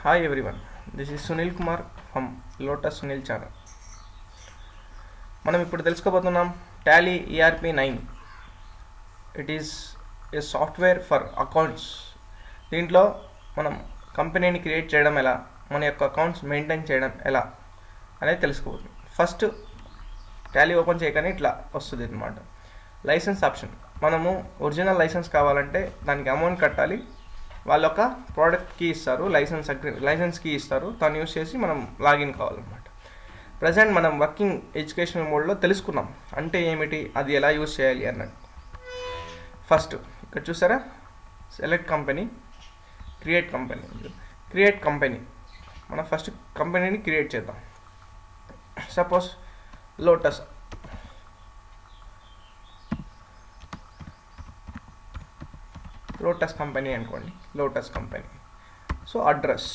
Hi everyone, this is Sunil Kumar from Lotus Sunil channel. మనం ఇప్పుడు తెలుసుకోబోతున్నాం Tally ERP nine it is a software for accounts దీంట్లో మనం కంపెనీని create చేయడం ఎలా మన యొక్క అకౌంట్స్ మెయింటైన్ చేయడం ఎలా అనేది తెలుసుకోబోతుంది ఫస్ట్ టాలీ ఓపెన్ చేయగానే ఇట్లా వస్తుంది అనమాట లైసెన్స్ ఆప్షన్ మనము ఒరిజినల్ లైసెన్స్ కావాలంటే దానికి అమౌంట్ కట్టాలి వాళ్ళ ఒక ప్రోడక్ట్ కీ ఇస్తారు లైసెన్స్ అగ్రి లైసెన్స్ కీ ఇస్తారు దాన్ని యూస్ చేసి మనం లాగిన్ కావాలన్నమాట ప్రజెంట్ మనం వర్కింగ్ ఎడ్యుకేషన్ మోడ్లో తెలుసుకున్నాం అంటే ఏమిటి అది ఎలా యూస్ చేయాలి అన్నట్టు ఫస్ట్ ఇక్కడ చూసారా select company create company create company మనం ఫస్ట్ కంపెనీని క్రియేట్ చేద్దాం సపోజ్ లోటస్ లోటస్ కంపెనీ అనుకోండి lotus company so address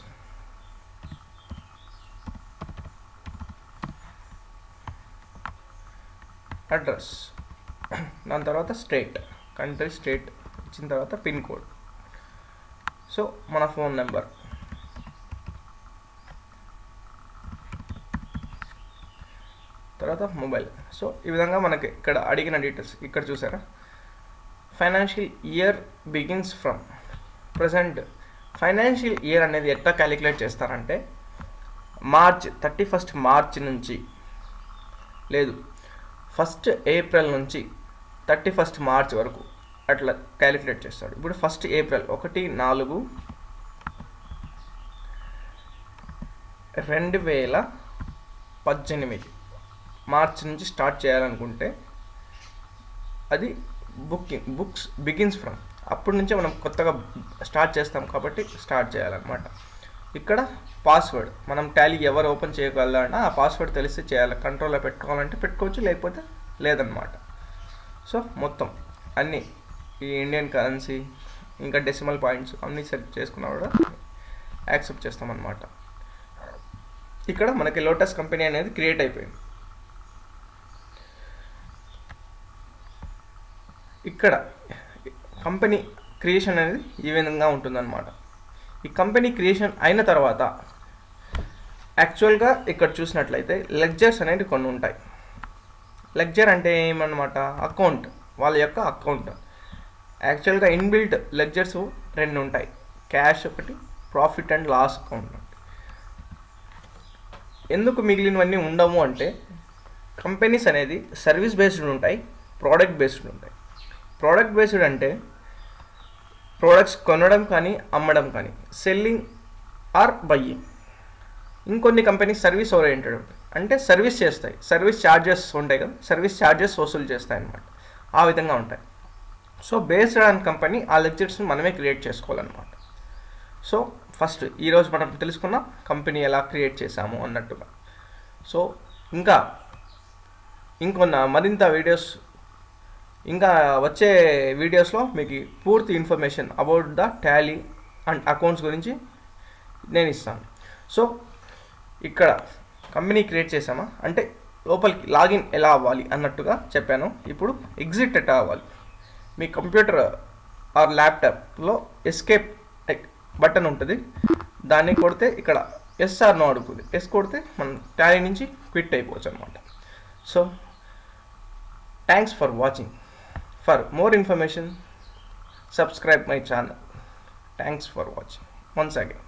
address దాని తర్వాత స్టేట్ కంట్రీ స్టేట్ ఇచ్చిన తర్వాత పిన్ కోడ్ సో మన ఫోన్ నెంబర్ తర్వాత మొబైల్ సో ఈ విధంగా మనకి ఇక్కడ అడిగిన డీటెయిల్స్ ఇక్కడ చూసారా financial year begins from present financial year అనేది ఎట్లా క్యాలిక్యులేట్ చేస్తారంటే మార్చ్ థర్టీ ఫస్ట్ మార్చ్ నుంచి లేదు ఫస్ట్ ఏప్రిల్ నుంచి థర్టీ ఫస్ట్ మార్చ్ వరకు అట్లా క్యాలిక్యులేట్ చేస్తాడు ఇప్పుడు ఫస్ట్ ఏప్రిల్ ఒకటి నాలుగు రెండు వేల పద్దెనిమిది మార్చ్ నుంచి స్టార్ట్ చేయాలనుకుంటే అది బుకింగ్ బుక్స్ బిగిన్స్ ఫ్రమ్ అప్పటి నుంచే మనం కొత్తగా స్టార్ట్ చేస్తాం కాబట్టి స్టార్ట్ చేయాలన్నమాట ఇక్కడ పాస్వర్డ్ మనం టాలీ ఎవరు ఓపెన్ చేయగలన్నా ఆ పాస్వర్డ్ తెలిసి చేయాలి కంట్రోల్లో పెట్టుకోవాలంటే పెట్టుకోవచ్చు లేకపోతే లేదనమాట సో మొత్తం అన్నీ ఈ ఇండియన్ కరెన్సీ ఇంకా డెసిమల్ పాయింట్స్ అన్నీ సెట్ చేసుకున్నా కూడా యాక్సెప్ట్ చేస్తామన్నమాట ఇక్కడ మనకి లోటస్ కంపెనీ అనేది క్రియేట్ అయిపోయింది ఇక్కడ కంపెనీ క్రియేషన్ అనేది ఈ విధంగా ఉంటుందన్నమాట ఈ కంపెనీ క్రియేషన్ అయిన తర్వాత యాక్చువల్గా ఇక్కడ చూసినట్లయితే లెక్చర్స్ అనేవి కొన్ని ఉంటాయి లెక్చర్ అంటే ఏమన్నమాట అకౌంట్ వాళ్ళ యొక్క అకౌంట్ యాక్చువల్గా ఇన్బిల్ట్ లెక్చర్స్ రెండు ఉంటాయి క్యాష్ ఒకటి ప్రాఫిట్ అండ్ లాస్ అకౌంట్ ఎందుకు మిగిలినవన్నీ ఉండవు అంటే కంపెనీస్ అనేది సర్వీస్ బేస్డ్ ఉంటాయి ప్రోడక్ట్ బేస్డ్ ఉంటాయి ప్రోడక్ట్ బేస్డ్ అంటే ప్రోడక్ట్స్ కొనడం కానీ అమ్మడం కానీ సెల్లింగ్ ఆర్ బయ్యింగ్ ఇంకొన్ని కంపెనీస్ సర్వీస్ ఓరియంటెడ్ ఉంటాయి అంటే సర్వీస్ చేస్తాయి సర్వీస్ ఛార్జెస్ ఉంటాయి కదా సర్వీస్ ఛార్జెస్ వసూలు చేస్తాయి అన్నమాట ఆ విధంగా ఉంటాయి సో బేస్డ్ ఆన్ కంపెనీ ఆ లెక్చర్స్ని మనమే క్రియేట్ చేసుకోవాలన్నమాట సో ఫస్ట్ ఈరోజు మనం తెలుసుకున్నాం కంపెనీ ఎలా క్రియేట్ చేసాము అన్నట్టుగా సో ఇంకా ఇంకొన్న మరింత వీడియోస్ ఇంకా వచ్చే వీడియోస్లో మీకు పూర్తి information about the Tally and accounts గురించి నేను ఇస్తాను సో ఇక్కడ కంపెనీ క్రియేట్ చేసామా అంటే లోపలికి లాగిన్ ఎలా అవ్వాలి అన్నట్టుగా చెప్పాను ఇప్పుడు ఎగ్జిట్ ఎట్లా అవ్వాలి మీ కంప్యూటర్ ఆర్ ల్యాప్టాప్లో ఎస్కేప్ బటన్ ఉంటుంది దాన్ని కొడితే ఇక్కడ ఎస్ఆర్ నో అడుగుతుంది ఎస్ కొడితే మనం టాలీ నుంచి క్విట్ అయిపోవచ్చు అనమాట so thanks for watching for more information subscribe my channel thanks for watching once again